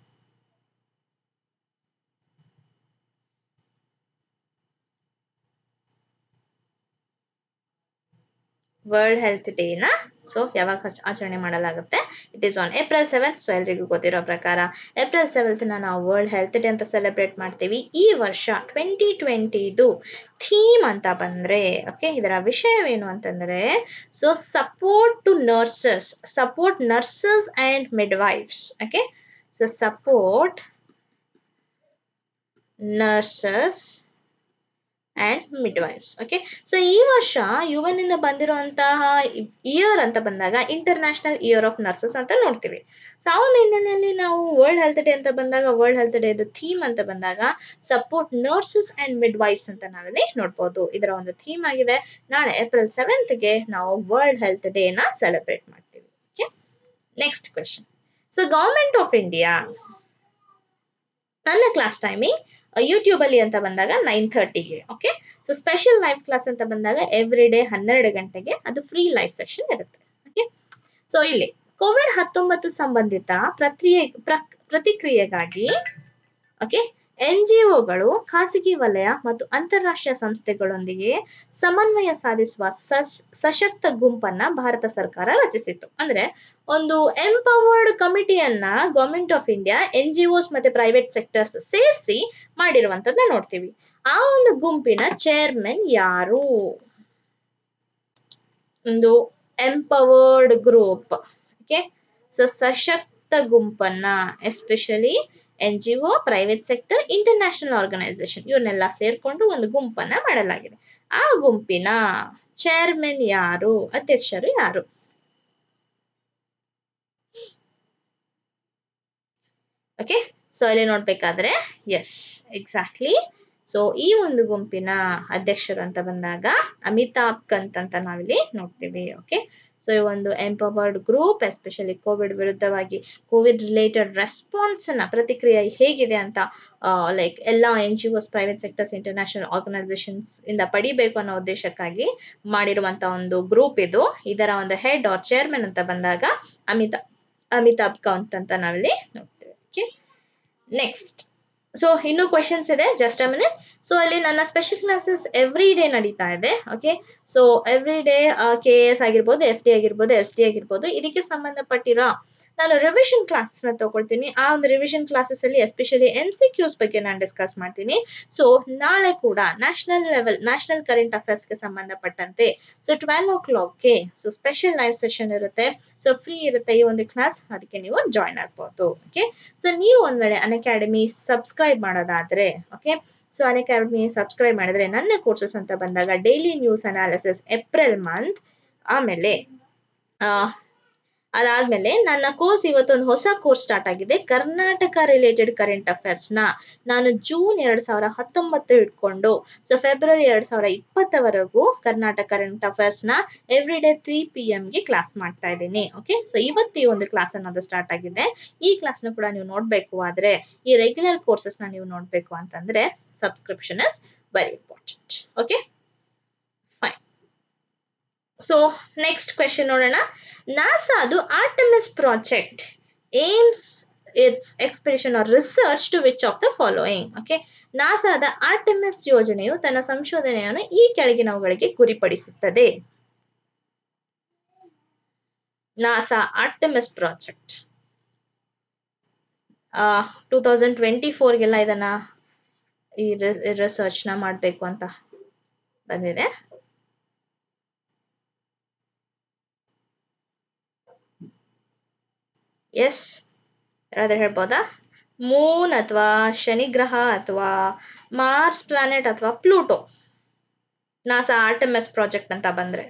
ವರ್ಲ್ಡ್ ಹೆಲ್ತ್ ಡೇನ ಸೊ ಯಾವಾಗ ಆಚ- ಆಚರಣೆ ಮಾಡಲಾಗುತ್ತೆ it is on April seventh so ಎಲ್ರಿಗೂ ಗೊತ್ತಿರೋ ಪ್ರಕಾರ ಏಪ್ರಿಲ್ ಸೆವೆಂತ್ನ ನಾವು ವರ್ಲ್ಡ್ ಹೆಲ್ತ್ ಡೇ ಅಂತ ಸೆಲೆಬ್ರೇಟ್ ಮಾಡ್ತೀವಿ ಈ ವರ್ಷ ಟ್ವೆಂಟಿ ಟ್ವೆಂಟಿದು ಥೀಮ್ ಅಂತ ಬಂದ್ರೆ ಓಕೆ ಇದರ ವಿಷಯವೇನು ಅಂತಂದ್ರೆ so support to nurses support nurses and midwives okay so support nurses and midwives okay so ಈ ವರ್ಷ ಯುವನ್ ಇಂದ ಬಂದಿರುವಂತಹ ಇಯರ್ ಅಂತ ಬಂದಾಗ ಇಂಟರ್ನ್ಯಾಷನಲ್ ಇಯರ್ ಆಫ್ ನರ್ಸಸ್ ಅಂತ ನೋಡ್ತೀವಿ ಸೊ ಆ ಒಂದು ಹಿನ್ನೆಲೆಯಲ್ಲಿ ನಾವು ವರ್ಲ್ಡ್ ಹೆಲ್ತ್ ಡೇ ಅಂತ ಬಂದಾಗ ವರ್ಲ್ಡ್ ಹೆಲ್ತ್ ಡೇ ಥೀಮ್ ಅಂತ ಬಂದಾಗ ಸಪೋರ್ಟ್ ನರ್ಸಸ್ ಅಂಡ್ ಮಿಡ್ವೈಫ್ಸ್ ಅಂತ ನಾವಿಲ್ಲಿ ನೋಡ್ಬೋದು ಇದರ ಒಂದು ಥೀಮ್ ಆಗಿದೆ ನಾಳೆ ಏಪ್ರಿಲ್ ಸೆವೆಂತ್ಗೆ ನಾವು ವರ್ಲ್ಡ್ ಹೆಲ್ತ್ ಡೇನ ಸೆಲೆಬ್ರೇಟ್ ಮಾಡ್ತೀವಿ okay next question so government of India ನನ್ನ ಕ್ಲಾಸ್ ಟೈಮಿಂಗ್ ಯೂಟ್ಯೂಬ್ ಅಲ್ಲಿ ಅಂತ ಬಂದಾಗ ನೈನ್ ಥರ್ಟಿಗೆ okay so special live class ಅಂತ ಬಂದಾಗ ಎವ್ರಿ ಡೇ ಹನ್ನೆರಡು ಗಂಟೆಗೆ ಅದು ಫ್ರೀ ಲೈವ್ ಸೆಷನ್ ಇರುತ್ತೆ ಓಕೆ ಸೊ ಇಲ್ಲಿ ಕೋವಿಡ್ ಹತ್ತೊಂಬತ್ತು ಸಂಬಂಧಿತ ಪ್ರಕ್ರಿಯೆ ಪ್ರಕ್- ಪ್ರತಿಕ್ರಿಯೆಗಾಗಿ ಓಕೆ ಎನ್ ಜಿ ಒಗಳು ಖಾಸಗಿ ವಲಯ ಮತ್ತು ಅಂತಾರಾಷ್ಟ್ರೀಯ ಸಂಸ್ಥೆಗಳೊಂದಿಗೆ ಸಮನ್ವಯ ಸಾಧಿಸುವ ಸಶ್ ಸಶಕ್ತ ಗುಂಪನ್ನ ಭಾರತ ಸರ್ಕಾರ ರಚಿಸಿತ್ತು ಅಂದ್ರೆ ಒಂದು ಎಂಪವರ್ಡ್ ಕಮಿಟಿಯನ್ನ government of India N G Os ಮತ್ತೆ ಪ್ರೈವೇಟ್ ಸೆಕ್ಟರ್ಸ್ ಸೇರಿಸಿ ಮಾಡಿರುವಂತದ್ದನ್ನ ನೋಡ್ತೀವಿ ಆ ಒಂದು ಗುಂಪಿನ ಚೇರ್ಮನ್ ಯಾರು ಒಂದು ಎಂಪವರ್ಡ್ ಗ್ರೂಪ್ ಓಕೆ ಸೊ ಸಶಕ್ತ ಗುಂಪನ್ನ especially N G O private sector international organisation ಇವನ್ನೆಲ್ಲ ಸೇರ್ಕೊಂಡು ಒಂದು ಗುಂಪನ್ನ ಮಾಡಲಾಗಿದೆ ಆ ಗುಂಪಿನ ಚೇರ್ಮನ್ ಯಾರು ಅಧ್ಯಕ್ಷರು ಯಾರು ಓಕೆ ಸೊ ಇಲ್ಲಿ ನೋಡ್ಬೇಕಾದ್ರೆ ಎಸ್ ಎಕ್ಸಾಕ್ಟ್ಲಿ ಸೊ ಈ ಒಂದು ಗುಂಪಿನ ಅಧ್ಯಕ್ಷರು ಅಂತ ಬಂದಾಗ ಅಮಿತಾಬ್ ಕಂತ್ ಅಂತ ನಾವಿಲ್ಲಿ ನೋಡ್ತೀವಿ ಓಕೆ ಸೊ ಈ ಒಂದು ಎಂಪವರ್ಡ್ ಗ್ರೂಪ್ ಎಸ್ಪೆಷಲಿ ಕೋವಿಡ್ ವಿರುದ್ಧವಾಗಿ ಕೋವಿಡ್ ರಿಲೇಟೆಡ್ ರೆಸ್ಪಾನ್ಸ್ ಅನ್ನ ಪ್ರತಿಕ್ರಿಯೆ ಹೇಗಿದೆ ಅಂತ ಲೈಕ್ ಎಲ್ಲ N G Os private sectors international organisations ಇಂದ ಪಡಿಬೇಕು ಅನ್ನೋ ಉದ್ದೇಶಕ್ಕಾಗಿ ಮಾಡಿರುವಂತ ಒಂದು ಗ್ರೂಪ್ ಇದು ಇದರ ಒಂದು ಹೆಡ್ ಆರ್ ಚೇರ್ಮನ್ ಅಂತ ಬಂದಾಗ ಅಮಿತಾಬ್ ಅಮಿತಾಬ್ ಕಾಂತ್ ಅಂತ ನಾವಿಲ್ಲಿ ನೋಡ್ತೇವೆ ಓಕೆ ನೆಕ್ಸ್ಟ್ ಸೊ ಇನ್ನೂ ಕ್ವಶನ್ಸ್ ಇದೆ ಜಸ್ಟ್ ಅ ಮಿನಿಟ್ ಸೊ ಅಲ್ಲಿ ನನ್ನ ಸ್ಪೆಷಲ್ ಕ್ಲಾಸಸ್ ಎವ್ರಿ ಡೇ ನಡೀತಾ ಇದೆ okay so every day K S ಆಗಿರ್ಬೋದು ಎಫ್ ಡಿ ಆಗಿರ್ಬೋದು ಎಸ್ ಡಿ ಆಗಿರ್ಬೋದು ಇದಕ್ಕೆ ಸಂಬಂಧಪಟ್ಟಿರೋ ನಾನು ರಿವಿಷನ್ ಕ್ಲಾಸಸ್ನ ತಗೊಳ್ತೀನಿ ಆ ಒಂದು ರಿವಿಷನ್ ಕ್ಲಾಸಸ್ ಅಲ್ಲಿ ಎಸ್ಪೆಷಲಿ ಎನ್ ಸಿ ಕ್ಯೂಸ್ ಬಗ್ಗೆ ನಾನು ಡಿಸ್ಕಸ್ ಮಾಡ್ತೀನಿ ಸೊ ನಾಳೆ ಕೂಡ ನ್ಯಾಷನಲ್ ಲೆವೆಲ್ ನ್ಯಾಷನಲ್ ಕರೆಂಟ್ ಅಫೇರ್ಸ್ಗೆ ಸಂಬಂಧಪಟ್ಟಂತೆ ಸೊ ಟ್ವೆಲ್ ಓ ಕ್ಲಾಕ್ಗೆ ಸೊ ಸ್ಪೆಷಲ್ ಲೈವ್ ಸೆಷನ್ ಇರುತ್ತೆ ಸೊ ಫ್ರೀ ಇರುತ್ತೆ ಈ ಒಂದು ಕ್ಲಾಸ್ ಅದಕ್ಕೆ ನೀವು ಜಾಯ್ನ್ ಆಗ್ಬೋದು ಓಕೆ ಸೊ ನೀವು ಒಂದ್ ವೇಳೆ ಅನ್ ಅಕಾಡೆಮಿ ಸಬ್ಸ್ಕ್ರೈಬ್ ಮಾಡೋದಾದ್ರೆ okay so Unacademy subscribe ಮಾಡಿದ್ರೆ ನನ್ನ ಕೋರ್ಸಸ್ ಅಂತ ಬಂದಾಗ daily news analysis April month ಆಮೇಲೆ ಆ, ಅದಾದ್ಮೇಲೆ ನನ್ನ ಕೋರ್ಸ್ ಇವತ್ತೊಂದು ಹೊಸ ಕೋರ್ಸ್ ಸ್ಟಾರ್ಟ್ ಆಗಿದೆ ಕರ್ನಾಟಕ ರಿಲೇಟೆಡ್ ಕರೆಂಟ್ ಅಫೇರ್ಸ್ ನ ನಾನು ಜೂನ್ ಎರಡ್ ಸಾವಿರ ಹತ್ತೊಂಬತ್ತು ಇಟ್ಕೊಂಡು ಸೊ ಫೆಬ್ರವರಿ ಎರಡ್ ಸಾವಿರ ಇಪ್ಪತ್ತವರೆಗೂ ಕರ್ನಾಟಕ ಕರೆಂಟ್ ಅಫೇರ್ಸ್ ನ ಎವ್ರಿ ಡೇ ತ್ರೀ ಪಿ ಗೆ ಕ್ಲಾಸ್ ಮಾಡ್ತಾ ಇದ್ದೀನಿ ಓಕೆ ಸೊ ಇವತ್ತು ಈ ಒಂದು ಕ್ಲಾಸ್ ಅನ್ನೋದು ಸ್ಟಾರ್ಟ್ ಆಗಿದೆ ಈ ಕ್ಲಾಸ್ ನ ಕೂಡ ನೀವು ನೋಡ್ಬೇಕು ಆದ್ರೆ ಈ ರೆಗ್ಯುಲರ್ ಕೋರ್ಸಸ್ ನ ನೀವು ನೋಡ್ಬೇಕು ಅಂತಂದ್ರೆ subscription is very important okay fine so next question ನೋಡೋಣ ನಾಸಾದು Artemis project aims its exploration or research to which of the following okay ನಾಸಾದ ಆರ್ಟೆಮಿಸ್ ಯೋಜನೆಯು ತನ್ನ ಸಂಶೋಧನೆಯನ್ನು ಈ ಕೆಳಗಿನವುಗಳಿಗೆ ಗುರಿಪಡಿಸುತ್ತದೆ NASA Artemis project two thousand twenty ಫೋರ್ಗೆಲ್ಲ ಇದನ್ನ ಈ ರಿಸರ್ಚ್ನ ಮಾಡಬೇಕು ಅಂತ ಬಂದಿದೆ ಎಸ್ ಯಾರಾದ್ರೂ ಹೇಳ್ಬೋದಾ ಮೂನ್ ಅಥವಾ ಶನಿಗ್ರಹ ಅಥವಾ ಮಾರ್ಸ್ ಪ್ಲಾನೆಟ್ ಅಥವಾ ಪ್ಲೂಟೋ ನಾಸಾ ಆರ್ಟೆಮಸ್ ಪ್ರಾಜೆಕ್ಟ್ ಅಂತ ಬಂದ್ರೆ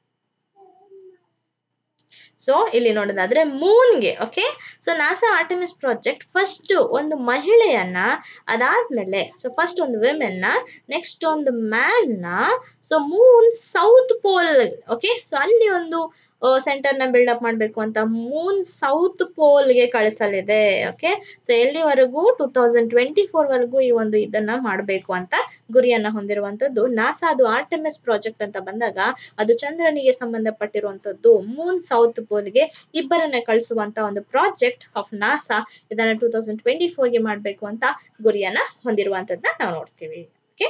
ಸೊ ಇಲ್ಲಿ ನೋಡೋದಾದ್ರೆ ಮೂನ್ಗೆ okay so NASA Artemis project first ಒಂದು ಮಹಿಳೆಯನ್ನ ಅದಾದ್ಮೇಲೆ ಸೊ ಫಸ್ಟ್ ಒಂದು ವಿಮೆನ್ನ ನೆಕ್ಸ್ಟ್ ಒಂದು ಮ್ಯಾನ್ನ so moon south pole okay so ಅಲ್ಲಿ ಒಂದು ಸೆಂಟರ್ ನ ಬಿಲ್ಡಪ್ ಮಾಡಬೇಕು ಅಂತ ಮೂನ್ ಸೌತ್ ಪೋಲ್ಗೆ ಕಳಿಸಲಿದೆ ಓಕೆ ಸೊ ಎಲ್ಲಿವರೆಗೂ ಟೂ ತೌಸಂಡ್ ಟ್ವೆಂಟಿ ಫೋರ್ ವರೆಗೂ ಈ ಒಂದು ಇದನ್ನ ಮಾಡಬೇಕು ಅಂತ ಗುರಿಯನ್ನ ಹೊಂದಿರುವಂತದ್ದು ನಾಸಾದು ಆರ್ಟೆಮಿಸ್ ಪ್ರಾಜೆಕ್ಟ್ ಅಂತ ಬಂದಾಗ ಅದು ಚಂದ್ರನಿಗೆ ಸಂಬಂಧಪಟ್ಟಿರುವಂತದ್ದು ಮೂನ್ ಸೌತ್ ಪೋಲ್ಗೆ ಇಬ್ಬರನ್ನ ಕಳಿಸುವಂತ ಒಂದು ಪ್ರಾಜೆಕ್ಟ್ ಆಫ್ ನಾಸಾ ಇದನ್ನ ಟೂ ತೌಸಂಡ್ ಟ್ವೆಂಟಿ ಫೋರ್ಗೆ ಮಾಡಬೇಕು ಅಂತ ಗುರಿಯನ್ನ ಹೊಂದಿರುವಂತದ್ದನ್ನ ನಾವು ನೋಡ್ತೀವಿ okay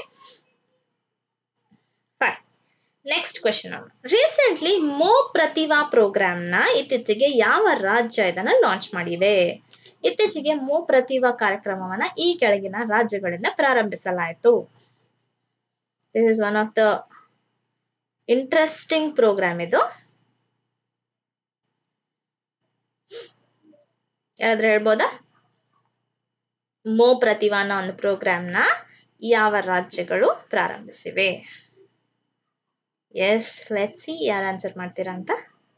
fine next question recently Mo Pratibha ಪ್ರೋಗ್ರಾಮ್ನ ಇತ್ತೀಚೆಗೆ ಯಾವ ರಾಜ್ಯ ಇದನ್ನ ಲಾಂಚ್ ಮಾಡಿದೆ ಇತ್ತೀಚೆಗೆ ಮೋ ಪ್ರತಿಭಾ ಕಾರ್ಯಕ್ರಮವನ್ನ ಈ ಕೆಳಗಿನ ರಾಜ್ಯಗಳಿಂದ ಪ್ರಾರಂಭಿಸಲಾಯಿತು this is one of the interesting programme ಇದು ಯಾರಾದ್ರೂ ಹೇಳ್ಬೋದಾ ಮೋ ಪ್ರತಿಭಾ ಅನ್ನೋ ಒಂದು ಪ್ರೋಗ್ರಾಮ್ನ ಯಾವ ರಾಜ್ಯಗಳು ಪ್ರಾರಂಭಿಸಿವೆ ಎಸ್ ಲೆಟ್ ಸಿ ಯಾರು ಆನ್ಸರ್ ಮಾಡ್ತೀರಾ ಅಂತ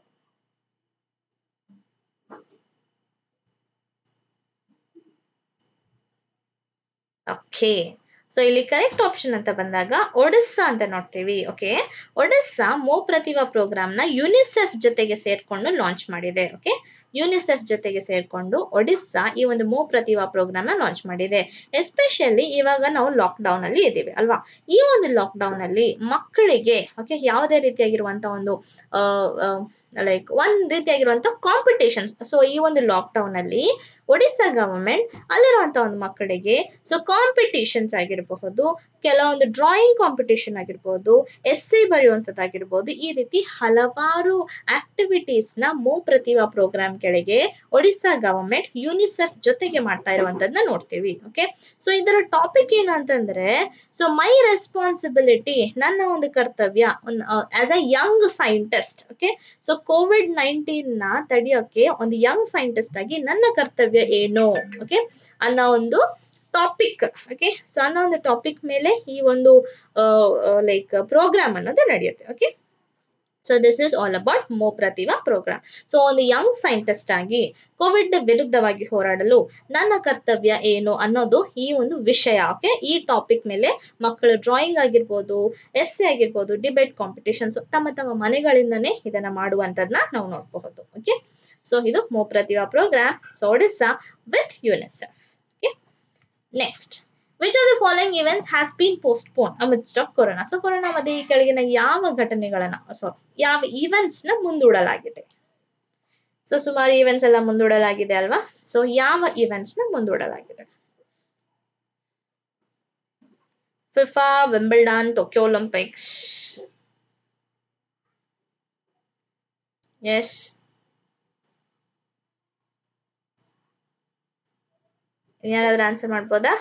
ಓಕೆ ಸೊ ಇಲ್ಲಿ ಕರೆಕ್ಟ್ ಆಪ್ಷನ್ ಅಂತ ಬಂದಾಗ ಒಡಿಸ್ಸಾ ಅಂತ ನೋಡ್ತೀವಿ ಓಕೆ ಒಡಿಸ್ಸಾ ಮೋ ಪ್ರತಿಭಾ ಪ್ರೋಗ್ರಾಮ್ನ ಯುನಿಸೆಫ್ ಜೊತೆಗೆ ಸೇರ್ಕೊಂಡು ಲಾಂಚ್ ಮಾಡಿದೆ ಓಕೆ ಯುನಿಸೆಫ್ ಜೊತೆಗೆ ಸೇರ್ಕೊಂಡು ಒಡಿಸ್ಸಾ ಈ ಒಂದು ಮೋ ಪ್ರತಿಭಾ ಪ್ರೋಗ್ರಾಮ್ ನ ಲಾಂಚ್ ಮಾಡಿದೆ ಎಸ್ಪೆಷಲಿ ಇವಾಗ ನಾವು ಲಾಕ್ ಡೌನ್ ಅಲ್ಲಿ ಇದ್ದೀವಿ ಅಲ್ವಾ ಈ ಒಂದು ಲಾಕ್ ಡೌನ್ ಅಲ್ಲಿ ಮಕ್ಕಳಿಗೆ ಓಕೆ ಯಾವುದೇ ರೀತಿಯಾಗಿರುವಂತ ಒಂದು ಲೈಕ್ ಒಂದ್ ರೀತಿಯಾಗಿರುವಂತ ಕಾಂಪಿಟೇಷನ್ಸ್ ಸೊ ಈ ಒಂದು ಲಾಕ್ ಡೌನ್ ಅಲ್ಲಿ ಒಡಿಸ್ಸಾ ಗವರ್ಮೆಂಟ್ ಅಲ್ಲಿರುವಂತ ಒಂದು ಮಕ್ಕಳಿಗೆ ಸೊ ಕಾಂಪಿಟೇಷನ್ಸ್ ಆಗಿರಬಹುದು ಕೆಲವೊಂದು ಡ್ರಾಯಿಂಗ್ ಕಾಂಪಿಟೇಷನ್ ಆಗಿರ್ಬೋದು ಎಸ್ ಸಿ ಬರೆಯುವಂಥದ್ದಾಗಿರ್ಬೋದು ಈ ರೀತಿ ಹಲವಾರು ಆಕ್ಟಿವಿಟೀಸ್ ನ ಮೋ ಪ್ರತಿಭಾ ಪ್ರೋಗ್ರಾಮ್ ಕೆಳಗೆ ಒಡಿಸ್ಸಾ ಗವರ್ಮೆಂಟ್ ಯುನಿಸೆಫ್ ಜೊತೆಗೆ ಮಾಡ್ತಾ ಇರುವಂತದನ್ನ ನೋಡ್ತೀವಿ ಓಕೆ ಸೊ ಇದರ ಟಾಪಿಕ್ ಏನು ಅಂತಂದ್ರೆ ಸೊ ಮೈ ರೆಸ್ಪಾನ್ಸಿಬಿಲಿಟಿ ನನ್ನ ಒಂದು ಕರ್ತವ್ಯ as a young scientist okay so Covid nineteen ನ ತಡೆಯೋಕೆ ಒಂದು ಯಂಗ್ ಸೈಂಟಿಸ್ಟ್ ಆಗಿ ನನ್ನ ಕರ್ತವ್ಯ ಏನು ಓಕೆ ಅನ್ನೋ ಒಂದು ಟಾಪಿಕ್ ಓಕೆ ಸೊ ಅನ್ನೋ ಒಂದು ಟಾಪಿಕ್ ಮೇಲೆ ಈ ಒಂದು ಲೈಕ್ ಪ್ರೋಗ್ರಾಮ್ ಅನ್ನೋದು ನಡೆಯುತ್ತೆ okay so this is all about Mo Pratibha programme so ಒಂದು ಯಂಗ್ ಸೈಂಟಿಸ್ಟ್ ಆಗಿ ಕೋವಿಡ್ ವಿರುದ್ಧವಾಗಿ ಹೋರಾಡಲು ನನ್ನ ಕರ್ತವ್ಯ ಏನು ಅನ್ನೋದು ಈ ಒಂದು ವಿಷಯ ಓಕೆ ಈ ಟಾಪಿಕ್ ಮೇಲೆ ಮಕ್ಕಳು ಡ್ರಾಯಿಂಗ್ ಆಗಿರ್ಬೋದು ಎಸ್ ಆಗಿರ್ಬೋದು ಡಿಬೇಟ್ ಕಾಂಪಿಟೇಷನ್ಸ್ ತಮ್ಮ ತಮ್ಮ ಮನೆಗಳಿಂದನೇ ಇದನ್ನ ಮಾಡುವಂತದನ್ನ ನಾವು ನೋಡಬಹುದು ಓಕೆ ಸೊ ಇದು Mo Pratibha programme so Odisha with UNICEF okay next which are the following events has been postpone amidst of corona so corona ಮಧ್ಯೆ ಈ ಕೆಳಗಿನ ಯಾವ ಘಟನೆಗಳನ್ನ ಸಾರಿ ಯಾವ ಈವೆಂಟ್ಸ್ ನ ಮುಂದೂಡಲಾಗಿದೆ ಸೊ ಸುಮಾರು ಈವೆಂಟ್ಸ್ ಎಲ್ಲ ಮುಂದೂಡಲಾಗಿದೆ ಅಲ್ವಾ ಸೊ ಯಾವ ಈವೆಂಟ್ಸ್ ನ ಮುಂದೂಡಲಾಗಿದೆ FIFA Wimbledon Tokyo Olympics yes ಯಾರಾದ್ರೂ ಆನ್ಸರ್ ಮಾಡ್ಬೋದಾ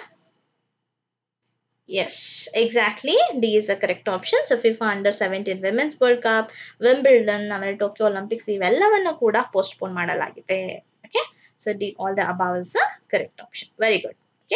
yes exactly D is the correct option so FIFA under seventeen women's world cup Wimbledon ಆಮೇಲೆ ಟೋಕಿಯೋ ಒಲಿಂಪಿಕ್ಸ್ ಇವೆಲ್ಲವನ್ನು ಕೂಡ ಪೋಸ್ಟ್ಪೋನ್ ಮಾಡಲಾಗಿದೆ okay so D all the above is correct option very good okay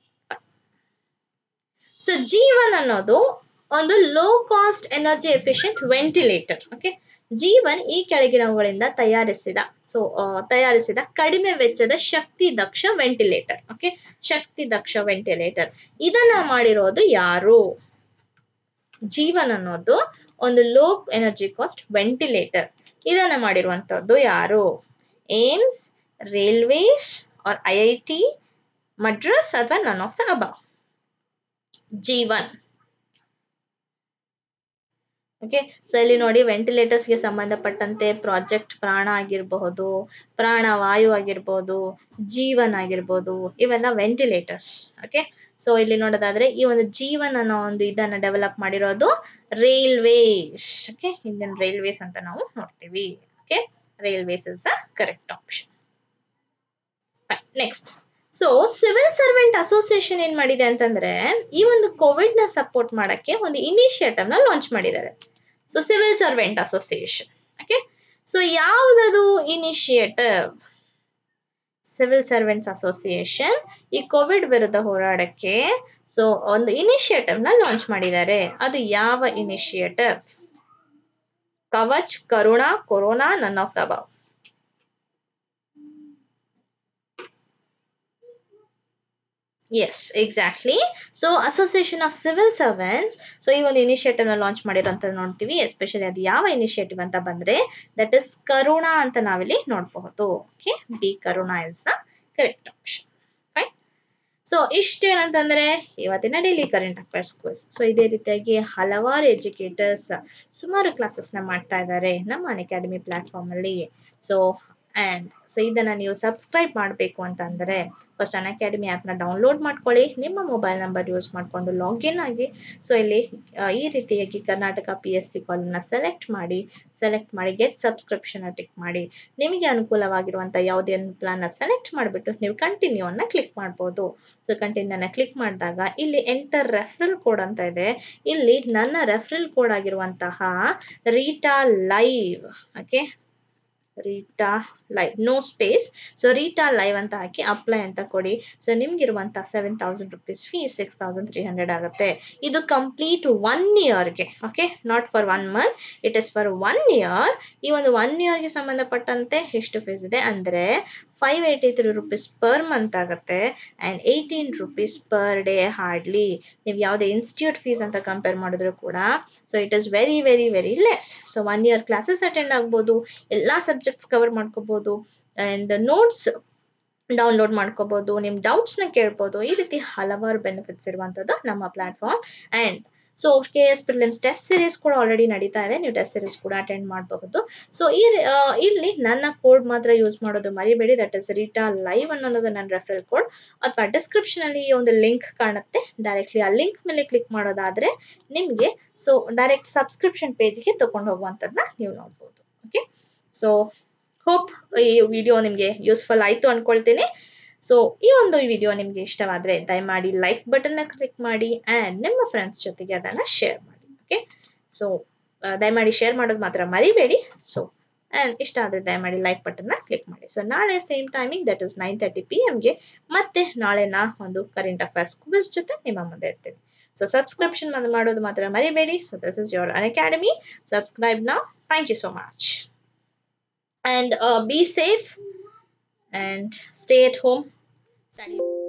so Jeevan ಅನ್ನೋದು ಒಂದು low cost energy efficient ventilator okay Jeevan ಈ ಕೆಳಗಿನವುಗಳಿಂದ ತಯಾರಿಸಿದ ಸೊ ತಯಾರಿಸಿದ ಕಡಿಮೆ ವೆಚ್ಚದ ಶಕ್ತಿ ದಕ್ಷ ವೆಂಟಿಲೇಟರ್ ಓಕೆ ಶಕ್ತಿ ದಕ್ಷ ವೆಂಟಿಲೇಟರ್ ಇದನ್ನ ಮಾಡಿರೋದು ಯಾರು ಜೀವನ್ ಅನ್ನೋದು ಒಂದು ಲೋ ಎನರ್ಜಿ ಕಾಸ್ಟ್ ವೆಂಟಿಲೇಟರ್ ಇದನ್ನ ಮಾಡಿರುವಂತದ್ದು ಯಾರು AIIMS railways or I I T Madras ಅಥವಾ none of the above Jeevan okay so ಇಲ್ಲಿ ನೋಡಿ ವೆಂಟಿಲೇಟರ್ಸ್ಗೆ ಸಂಬಂಧಪಟ್ಟಂತೆ ಪ್ರಾಜೆಕ್ಟ್ ಪ್ರಾಣ ಆಗಿರಬಹುದು ಪ್ರಾಣವಾಯು ಆಗಿರ್ಬೋದು ಜೀವನ್ ಆಗಿರ್ಬೋದು ಇವೆಲ್ಲ ವೆಂಟಿಲೇಟರ್ಸ್ ಓಕೆ ಸೊ ಇಲ್ಲಿ ನೋಡೋದಾದ್ರೆ ಈ ಒಂದು ಜೀವನ್ ಅನ್ನೋ ಒಂದು ಇದನ್ನ ಡೆವಲಪ್ ಮಾಡಿರೋದು ರೈಲ್ವೇಸ್ ಓಕೆ ಇಂಡಿಯನ್ ರೈಲ್ವೇಸ್ ಅಂತ ನಾವು ನೋಡ್ತೀವಿ okay railways is a correct option next so civil servant association ಏನ್ ಮಾಡಿದೆ ಅಂತಂದ್ರೆ ಈ ಒಂದು ಕೋವಿಡ್ ನ ಸಪೋರ್ಟ್ ಮಾಡಕ್ಕೆ ಒಂದು ಇನಿಷಿಯೇಟಿವ್ ನ ಲಾಂಚ್ ಮಾಡಿದ್ದಾರೆ so civil servant association okay so ಯಾವ್ದದು ಇನಿಷಿಯೇಟಿವ್ ಸಿವಿಲ್ ಸರ್ವೆಂಟ್ಸ್ ಅಸೋಸಿಯೇಷನ್ ಈ ಕೋವಿಡ್ ವಿರುದ್ಧ ಹೋರಾಡಕ್ಕೆ ಸೊ ಒಂದು ಇನಿಷಿಯೇಟಿವ್ ನ ಲಾಂಚ್ ಮಾಡಿದ್ದಾರೆ ಅದು ಯಾವ ಇನಿಷಿಯೇಟಿವ್ ಕವಚ್ ಕರುಣಾ ಕೊರೋನಾ ನನ್ of the above yes exactly so association of civil servants so ಈ ಒಂದು ಇನಿಷಿಯೇಟಿವ್ ನ ಲಾಂಚ್ ಮಾಡಿರೋಂತ ನೋಡ್ತೀವಿ ಎಸ್ಪೆಷಲಿ ಅದು ಯಾವ ಇನಿಷಿಯೇಟಿವ್ ಅಂತ ಬಂದ್ರೆ ದಟ್ ಇಸ್ ಕರುಣಾ ಅಂತ ನಾವಿಲ್ಲಿ ನೋಡಬಹುದು okay B Karuna is the correct option fine so ಇಷ್ಟೇನಂತಂದ್ರೆ ಇವತ್ತಿನ daily current affairs quiz so ಇದೇ ರೀತಿಯಾಗಿ ಹಲವಾರು ಎಜುಕೇಟರ್ಸ್ ಸುಮಾರು ಕ್ಲಾಸಸ್ ನ ಮಾಡ್ತಾ ಇದ್ದಾರೆ ನಮ್ಮ ಅಕಾಡೆಮಿ ಪ್ಲಾಟ್ಫಾರ್ಮ್ ಅಲ್ಲಿ ಸೊ ಅಂಡ್ ಸೊ ಇದನ್ನ ನೀವು ಸಬ್ಸ್ಕ್ರೈಬ್ ಮಾಡಬೇಕು ಅಂತಂದ್ರೆ ಫಸ್ಟ್ ಅನ್ ಅಕಾಡೆಮಿ ಆ್ಯಪ್ನ ಡೌನ್ಲೋಡ್ ಮಾಡ್ಕೊಳ್ಳಿ ನಿಮ್ಮ ಮೊಬೈಲ್ ನಂಬರ್ ಯೂಸ್ ಮಾಡಿಕೊಂಡು ಲಾಗಿನ್ ಆಗಿ ಸೊ ಇಲ್ಲಿ ಆ, ಈ ರೀತಿಯಾಗಿ ಕರ್ನಾಟಕ ಪಿ ಎಸ್ ಸಿ ಕಾಲನ್ನ ಸೆಲೆಕ್ಟ್ ಮಾಡಿ ಸೆಲೆಕ್ಟ್ ಮಾಡಿ ಗೆಟ್ ಸಬ್ಸ್ಕ್ರಿಪ್ಷನ್ ಟಿಕ್ ಮಾಡಿ ನಿಮಗೆ ಅನುಕೂಲವಾಗಿರುವಂಥ ಯಾವುದೇ ಒಂದು ಪ್ಲಾನ್ನ ಸೆಲೆಕ್ಟ್ ಮಾಡಿಬಿಟ್ಟು ನೀವು ಕಂಟಿನ್ಯೂ ಅನ್ನ ಕ್ಲಿಕ್ ಮಾಡ್ಬೋದು ಸೊ ಕಂಟಿನ್ಯೂನ ಕ್ಲಿಕ್ ಮಾಡಿದಾಗ ಇಲ್ಲಿ ಎಂಟರ್ ರೆಫರಲ್ ಕೋಡ್ ಅಂತ ಇದೆ ಇಲ್ಲಿ ನನ್ನ ರೆಫರಲ್ ಕೋಡ್ ಆಗಿರುವಂತಹ Rita live okay Rita live no space so Rita live ಅಂತ ಹಾಕಿ ಅಪ್ಲೈ ಅಂತ ಕೊಡಿ ಸೊ ನಿಮ್ಗಿರುವಂತಹ seven thousand rupees fees six thousand three hundred ಆಗುತ್ತೆ ಇದು ಕಂಪ್ಲೀಟ್ ಒನ್ ಇಯರ್ಗೆ okay not for one month it is for one year ಈ ಒಂದು ಒನ್ ಇಯರ್ಗೆ ಸಂಬಂಧಪಟ್ಟಂತೆ ಎಷ್ಟು ಫೀಸ್ ಇದೆ ಅಂದರೆ five eighty three rupees per month ಆಗುತ್ತೆ and eighteen rupees per day hardly ನೀವು ಯಾವುದೇ ಇನ್ಸ್ಟಿಟ್ಯೂಟ್ ಫೀಸ್ ಅಂತ ಕಂಪೇರ್ ಮಾಡಿದ್ರು ಕೂಡ so it is very very very less so one year classes attend ಆಗ್ಬೋದು ಎಲ್ಲ ಸಬ್ಜೆಕ್ಟ್ಸ್ ಕವರ್ ಮಾಡ್ಕೋಬೋದು ಆ್ಯಂಡ್ ನೋಟ್ಸ್ ಡೌನ್ಲೋಡ್ ಮಾಡ್ಕೋಬೋದು ನಿಮ್ಮ ಡೌಟ್ಸ್ನ ಕೇಳ್ಬೋದು ಈ ರೀತಿ ಹಲವಾರು ಬೆನಿಫಿಟ್ಸ್ ಇರುವಂಥದ್ದು ನಮ್ಮ platform and so K S prelims test series ಕೂಡ ಆಲ್ರೆಡಿ ನಡೀತಾ ಇದೆ ನೀವು ಟೆಸ್ಟ್ ಸಿರೀಸ್ ಕೂಡ ಅಟೆಂಡ್ ಮಾಡಬಹುದು ಸೊ ಈ ರಿ- ಆ, ಇಲ್ಲಿ ನನ್ನ ಕೋಡ್ ಮಾತ್ರ ಯೂಸ್ ಮಾಡೋದು ಮರಿಬೇಡಿ ದಟ್ ಇಸ್ ರೀಟಾ ಲೈವ್ ಅನ್ನೋದು ನನ್ನ ರೆಫರಲ್ ಕೋಡ್ ಅಥವಾ ಡಿಸ್ಕ್ರಿಪ್ಷನ್ ಅಲ್ಲಿ ಈ ಒಂದು ಲಿಂಕ್ ಕಾಣುತ್ತೆ ಡೈರೆಕ್ಟ್ಲಿ ಆ ಲಿಂಕ್ ಮೇಲೆ ಕ್ಲಿಕ್ ಮಾಡೋದಾದ್ರೆ ನಿಮಗೆ ಸೊ ಡೈರೆಕ್ಟ್ ಸಬ್ಸ್ಕ್ರಿಪ್ಷನ್ ಪೇಜ್ಗೆ ತಗೊಂಡು ಹೋಗುವಂಥದ್ದನ್ನ ನೀವು ನೋಡ್ಬೋದು ಓಕೆ ಸೊ ಹೋಪ್ ಈ ವಿಡಿಯೋ ನಿಮಗೆ ಯೂಸ್ಫುಲ್ ಆಯಿತು ಅನ್ಕೊಳ್ತೀನಿ ಸೊ ಈ ಒಂದು ವಿಡಿಯೋ ನಿಮಗೆ ಇಷ್ಟವಾದರೆ ದಯಮಾಡಿ ಲೈಕ್ ಬಟನ್ನ ಕ್ಲಿಕ್ ಮಾಡಿ ಆ್ಯಂಡ್ ನಿಮ್ಮ ಫ್ರೆಂಡ್ಸ್ ಜೊತೆಗೆ ಅದನ್ನು ಶೇರ್ ಮಾಡಿ ಓಕೆ ಸೊ ದಯಮಾಡಿ ಶೇರ್ ಮಾಡೋದು ಮಾತ್ರ ಮರಿಬೇಡಿ ಸೊ ಆ್ಯಂಡ್ ಇಷ್ಟ ಆದರೆ ದಯಮಾಡಿ ಲೈಕ್ ಬಟನ್ನ ಕ್ಲಿಕ್ ಮಾಡಿ ಸೊ ನಾಳೆ same timing that is nine thirty P ಎಮ್ಗೆ ಮತ್ತೆ ನಾಳೆ ನಾ ಒಂದು ಕರೆಂಟ್ ಅಫೇರ್ಸ್ ಕ್ವಿಸ್ ಜೊತೆ ನಿಮ್ಮ ಮುಂದೆ ಇರ್ತೀನಿ ಸೊ ಸಬ್ಸ್ಕ್ರಿಪ್ಷನ್ ಮಾಡೋದು ಮಾತ್ರ ಮರಿಬೇಡಿ so this is your Unacademy subscribe ನಾ thank you so much and uh, be safe and stay at home study